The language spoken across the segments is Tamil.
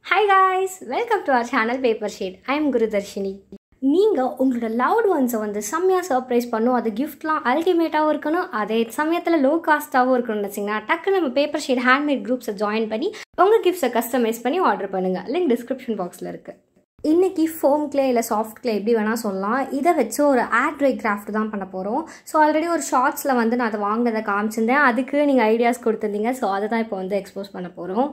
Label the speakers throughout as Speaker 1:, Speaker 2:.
Speaker 1: hi guys welcome to our channel paper shade I am Gurudharshini நீங்கள் உங்களோட லவ்ட் ஒன்ஸை வந்து செம்மையாக சர்ப்ரைஸ் பண்ணும் அது கிஃப்ட்லாம் அல்டிமேட்டாகவும் இருக்கணும் அதே சமயத்தில் லோ காஸ்ட்டாகவும் இருக்கணும்னு வச்சிங்கன்னா டக்கு நம்ம பேப்பர் ஷேட் ஹேண்ட்மேட் குரூப்ஸை ஜாயின் பண்ணி உங்கள் கிஃப்ட்ஸை கஸ்டமைஸ் பண்ணி ஆர்டர் பண்ணுங்கள் லிங்க் டிஸ்கிரிப்ஷன் பாக்ஸில் இருக்குது இன்றைக்கி ஃபோம் கிளே இல்லை சாஃப்ட் கிளே எப்படி வேணால் சொல்லலாம் இதை வச்சு ஒரு ஆட் ட்ரை கிராஃப்ட் தான் பண்ண போகிறோம் ஸோ ஆல்ரெடி ஒரு ஷார்ட்ஸில் வந்து நான் அதை வாங்கினதை காமிச்சிருந்தேன் அதுக்கு நீங்கள் ஐடியாஸ் கொடுத்துருந்தீங்க ஸோ அதை தான் இப்போ வந்து எக்ஸ்போஸ் பண்ண போகிறோம்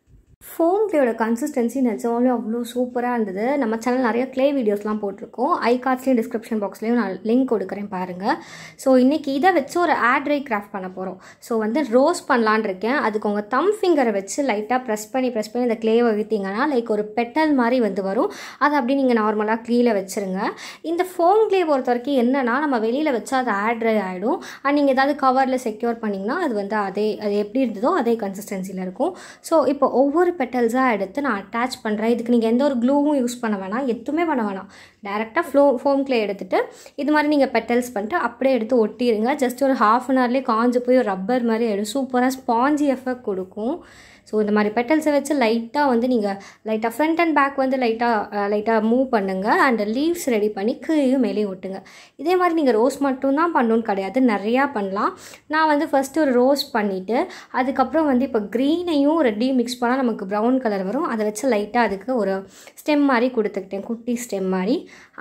Speaker 1: ஃபோம் கிளேயோட கன்சிஸ்டன்சி நிஜமாலே அவ்வளோ சூப்பராக இருந்தது நம்ம சேனல் நிறைய க்ளே வீடியோஸ்லாம் போட்டிருக்கோம் ஐ கார்ட்ஸ்லேயும் டிஸ்கிரிப்ஷன் பாக்ஸ்லேயும் நான் லிங்க் கொடுக்குறேன் பாருங்கள் ஸோ இன்றைக்கி இதை வச்சு ஒரு ஆட் ட்ரை கிராஃப்ட் பண்ண போகிறோம் ஸோ வந்து ரோஸ் பண்ணலான் இருக்கேன் அதுக்கு உங்கள் தம் ஃபிங்கரை வச்சு லைட்டாக ப்ரெஸ் பண்ணி ப்ரெஸ் பண்ணி இந்த க்ளேவை ஊற்றிங்கன்னா லைக் ஒரு பெட்டல் மாதிரி வந்து வரும் அதை அப்படி நீங்கள் நார்மலாக க்ளீல வச்சுருங்க இந்த ஃபோம் க்ளே பொறுத்த வரைக்கும் என்னென்னா நம்ம வெளியில் வச்சா அது ஆட் ட்ரை ஆகிடும் அண்ட் நீங்கள் ஏதாவது கவரில் செக்யூர் பண்ணிங்கன்னா அது வந்து அதே அது எப்படி இருந்ததோ அதே கன்சிஸ்டன்சியில் இருக்கும் ஸோ இப்போ ஒவ்வொரு பெட்டல்ஸாக எடுத்து நான் அட்டாச் பண்ணுறேன் இதுக்கு நீங்கள் எந்த ஒரு க்ளூவும் யூஸ் பண்ண வேணாம் எதுவுமே பண்ண வேணாம் டேரெக்டாக ஃப்ளோ ஃபோம் க்ளே எடுத்துகிட்டு இது மாதிரி நீங்கள் பெட்டல்ஸ் பண்ணிட்டு அப்படியே எடுத்து ஒட்டிடுங்க ஜஸ்ட் ஒரு ஹாஃப் அன் ஹவர்லேயே காஞ்சு போய் ஒரு ரப்பர் மாதிரி ஆகிடும் சூப்பராக ஸ்பாஞ்சி எஃபெக்ட் கொடுக்கும் ஸோ இந்த மாதிரி பெட்டல்ஸை வச்சு லைட்டாக வந்து நீங்கள் லைட்டாக ஃப்ரண்ட் அண்ட் பேக் வந்து லைட்டாக லைட்டாக மூவ் பண்ணுங்கள் அண்ட் லீவ்ஸ் ரெடி பண்ணி கீழே மேலே ஒட்டுங்க இதே மாதிரி நீங்கள் ரோஸ் மட்டும்தான் பண்ணணும்னு கிடையாது நிறையா பண்ணலாம் நான் வந்து ஃபஸ்ட்டு ஒரு ரோஸ் பண்ணிவிட்டு அதுக்கப்புறம் வந்து இப்போ க்ரீனையும் ரெட்டையும் மிக்ஸ் பண்ணால் நமக்கு ப்ரௌன் கலர் வரும் அதை வச்சு லைட்டாக அதுக்கு ஒரு ஸ்டெம் மாதிரி கொடுத்துக்கிட்டேன் குட்டி ஸ்டெம் மாதிரி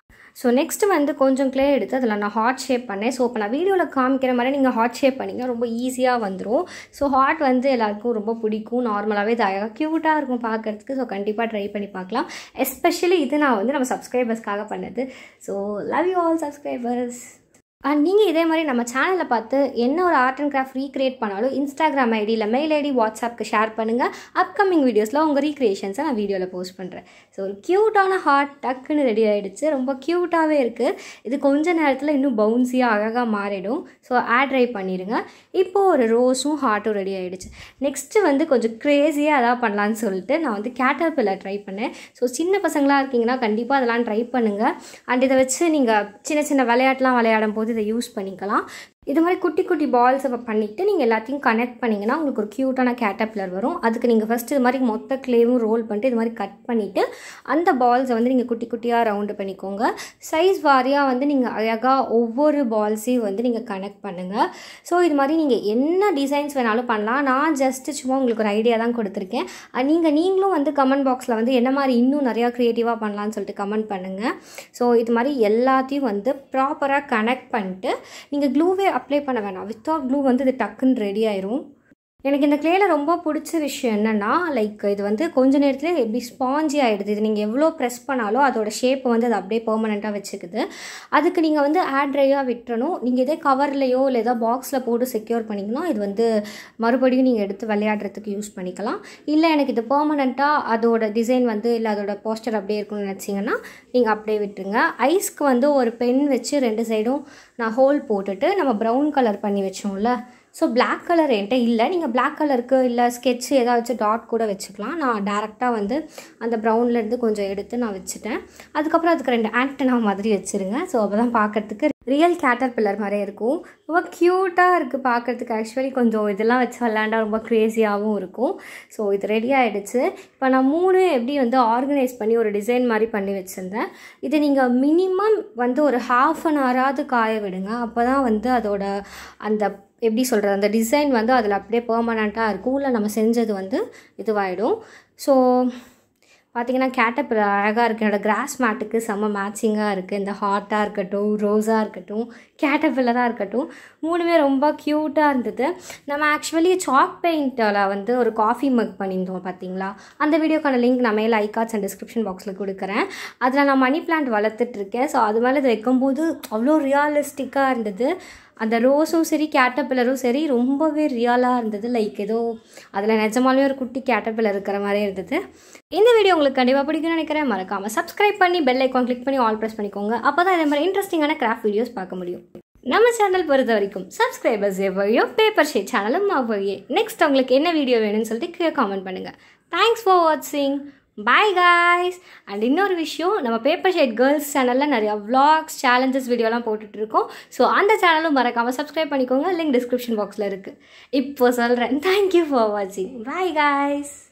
Speaker 1: ஸோ நெக்ஸ்ட்டு வந்து கொஞ்சம் க்ளே எடுத்து அதில் நான் ஹார்ட் ஷேப் பண்ணேன் ஸோ இப்போ நான் வீடியோவில் காமிக்கிற மாதிரி நீங்கள் ஹார்ட் ஷேப் பண்ணிங்கன்னா ரொம்ப ஈஸியாக வந்துடும் ஸோ ஹார்ட் வந்து எல்லாருக்கும் ரொம்ப பிடிக்கும் நார்மலாகவே இது அழகாக க்யூட்டாக இருக்கும் பார்க்குறதுக்கு ஸோ கண்டிப்பாக ட்ரை பண்ணி பார்க்கலாம் எஸ்பெஷலி இது நான் வந்து நம்ம சப்ஸ்கிரைபர்ஸ்க்காக பண்ணது so love you all subscribers and நீங்கள் இதே மாதிரி நம்ம சேனலில் பார்த்து என்ன ஒரு ஆர்ட் அண்ட் கிராஃப்ட் ரீக்ரியேட் பண்ணாலும் இன்ஸ்டாகிராம் ஐடியில் மெயில் ஐடி வாட்ஸ்அப்க்கு ஷேர் பண்ணுங்கள் அப்கமிங் வீடியோஸில் உங்கள் ரீக்ரியேஷன்ஸை நான் வீடியோவில் போஸ்ட் பண்ணுறேன் ஸோ ஒரு க்யூட்டான ஹார்ட் டக்குன்னு ரெடி ஆகிடுச்சு ரொம்ப க்யூட்டாகவே இருக்குது இது கொஞ்ச நேரத்தில் இன்னும் பவுன்ஸியாக அழகாக மாறிடும் ஸோ ஆட் ட்ரை பண்ணிடுங்க இப்போது ஒரு ரோஸும் ஹார்ட்டும் ரெடி ஆகிடுச்சு நெக்ஸ்ட்டு வந்து கொஞ்சம் க்ரேஸியாக அதான் பண்ணலான்னு சொல்லிட்டு நான் வந்து கேட்டர் பில்லர் ட்ரை பண்ணேன் ஸோ சின்ன பசங்களாக இருக்கீங்கன்னா கண்டிப்பாக அதெல்லாம் ட்ரை பண்ணுங்கள் அண்ட் இதை வச்சு நீங்கள் சின்ன சின்ன விளையாட்டுலாம் விளையாடும் போது இதை யூஸ் பண்ணிக்கலாம் இது மாதிரி குட்டி குட்டி பால்ஸை பண்ணிவிட்டு நீங்கள் எல்லாத்தையும் கனெக்ட் பண்ணிங்கன்னா உங்களுக்கு ஒரு க்யூட்டான கேட்டப்லர் வரும் அதுக்கு நீங்கள் ஃபஸ்ட்டு இது மாதிரி மொத்த கிளேவும் ரோல் பண்ணிட்டு இது மாதிரி கட் பண்ணிவிட்டு அந்த பால்ஸை வந்து நீங்கள் குட்டி குட்டியாக ரவுண்டு பண்ணிக்கோங்க சைஸ் வாரியாக வந்து நீங்கள் அழகாக ஒவ்வொரு பால்ஸையும் வந்து நீங்கள் கனெக்ட் பண்ணுங்கள் ஸோ இது மாதிரி நீங்கள் என்ன டிசைன்ஸ் வேணாலும் பண்ணலாம் நான் ஜஸ்ட்டு சும்மா உங்களுக்கு ஒரு ஐடியா தான் கொடுத்துருக்கேன் நீங்கள் நீங்களும் வந்து கமெண்ட் பாக்ஸில் வந்து என்ன மாதிரி இன்னும் நிறையா க்ரியேட்டிவாக பண்ணலான்னு சொல்லிட்டு கமெண்ட் பண்ணுங்கள் ஸோ இது மாதிரி எல்லாத்தையும் வந்து ப்ராப்பராக கனெக்ட் பண்ணிட்டு நீங்கள் க்ளூவே அப்ளை பண்ண வேணாம் வித்தவுட் க்ளூ வந்து இது டக்குன்னு ரெடி ஆயிரும் எனக்கு இந்த க்ளேயில் ரொம்ப பிடிச்ச விஷயம் என்னென்னா லைக் இது வந்து கொஞ்ச நேரத்தில் எப்படி ஸ்பாஞ்சி ஆகிடுது இது நீங்கள் எவ்வளோ ப்ரெஸ் பண்ணாலும் அதோட ஷேப்பை வந்து அது அப்படியே பெர்மனெண்ட்டாக வச்சுக்குது அதுக்கு நீங்கள் வந்து ஆட் ட்ரையாக விட்டுறணும் நீங்கள் இதே கவர்லையோ இல்லை ஏதோ பாக்ஸில் போட்டு செக்யூர் பண்ணிங்கன்னா இது வந்து மறுபடியும் நீங்கள் எடுத்து விளையாடுறதுக்கு யூஸ் பண்ணிக்கலாம் இல்லை எனக்கு இது பெர்மனெண்ட்டாக அதோட டிசைன் வந்து இல்லை அதோட போஸ்டர் அப்படியே இருக்குன்னு நினச்சிங்கன்னா நீங்கள் அப்படியே விட்டுருங்க ஐஸ்க்கு வந்து ஒரு பென் வச்சு ரெண்டு சைடும் நான் ஹோல் போட்டுட்டு நம்ம ப்ரௌன் கலர் பண்ணி வச்சோம்ல ஸோ பிளாக் கலர் என்கிட்ட இல்லை நீங்கள் பிளாக் கலருக்கு இல்லை ஸ்கெட்ச் ஏதாச்சும் டாட் கூட வச்சுக்கலாம் நான் டேரெக்டாக வந்து அந்த ப்ரௌன்லேருந்து கொஞ்சம் எடுத்து நான் வச்சுட்டேன் அதுக்கப்புறம் அதுக்கு ரெண்டு ஆண்டனா மாதிரி வச்சுருங்க ஸோ அப்போ தான் பார்க்குறதுக்கு ரியல் கேட்டர் பில்லர் மாதிரியே இருக்கும் ரொம்ப க்யூட்டாக இருக்குது பார்க்குறதுக்கு ஆக்சுவலி கொஞ்சம் இதெல்லாம் வச்சு விளாண்டா ரொம்ப க்ரேஸியாகவும் இருக்கும் ஸோ இது ரெடி ஆகிடுச்சு இப்போ நான் மூணு எப்படி வந்து ஆர்கனைஸ் பண்ணி ஒரு டிசைன் மாதிரி பண்ணி வச்சுருந்தேன் இது நீங்கள் மினிமம் வந்து ஒரு ஹாஃப் அன் ஹவராவது காய விடுங்க அப்போ தான் வந்து அதோட அந்த எப்படி சொல்கிறது அந்த டிசைன் வந்து அதில் அப்படியே பெர்மனண்ட்டாக இருக்கும் இல்லை நம்ம செஞ்சது வந்து இதுவாகிடும் ஸோ பார்த்தீங்கன்னா கேட்டப் அழகாக இருக்குது என்னோடய கிராஸ் மேட்டுக்கு செம்ம மேட்சிங்காக இருக்குது இந்த ஹாட்டாக இருக்கட்டும் ரோஸாக இருக்கட்டும் கேட்டபில்லராக இருக்கட்டும் மூணுமே ரொம்ப க்யூட்டாக இருந்தது நம்ம ஆக்சுவலி சாக் பெயிண்டில் வந்து ஒரு காஃபி மக் பண்ணியிருந்தோம் பார்த்தீங்களா அந்த வீடியோக்கான லிங்க் நான் மேலே ஐகார்ட்ஸ் அண்ட் டிஸ்கிரிப்ஷன் பாக்ஸில் கொடுக்குறேன் அதில் நான் மணி பிளான்ட் வளர்த்துட்ருக்கேன் ஸோ அது மேலே இது வைக்கும்போது அவ்வளோ ரியாலிஸ்டிக்காக இருந்தது அந்த ரோஸும் சரி கேட்டபில்லரும் சரி ரொம்பவே ரியலாக இருந்தது லைக் ஏதோ அதில் நிஜமாலே ஒரு குட்டி கேட்டபில்லர் இருக்கிற மாதிரி இருந்தது இந்த வீடியோ உங்களுக்கு கண்டிப்பாக பிடிக்கும்னு நினைக்கிறேன் மறக்காமல் சப்ஸ்கிரைப் பண்ணி பெல் ஐக்கான் கிளிக் பண்ணி ஆல் ப்ரெஸ் பண்ணிக்கோங்க அப்போ தான் இதே மாதிரி இன்ட்ரெஸ்டிங்கான கிராஃப்ட் வீடியோஸ் பார்க்க முடியும் நம்ம சேனல் பொறுத்த வரைக்கும் சப்ஸ்கிரைபர்ஸ் எவ்வளோ பேப்பர் ஷேட் சேனலும் அவ்வளோ நெக்ஸ்ட் உங்களுக்கு என்ன வீடியோ வேணும்னு சொல்லிட்டு கீழே காமெண்ட் பண்ணுங்கள் தேங்க்ஸ் ஃபார் வாட்சிங் பாய் காய்ஸ் அண்ட் இன்னொரு விஷயம் நம்ம பேப்பர் ஷேட் கேர்ள்ஸ் சேனலில் நிறையா vlogs சேலஞ்சஸ் வீடியோலாம் போட்டுட்ருக்கோம் ஸோ அந்த சேனலும் மறக்காமல் சப்ஸ்கிரைப் பண்ணிக்கோங்க லிங்க் டிஸ்கிரிப்ஷன் பாக்ஸில் இருக்குது இப்போ சொல்கிறேன் தேங்க்யூ ஃபார் வாட்சிங் பாய் காய்ஸ்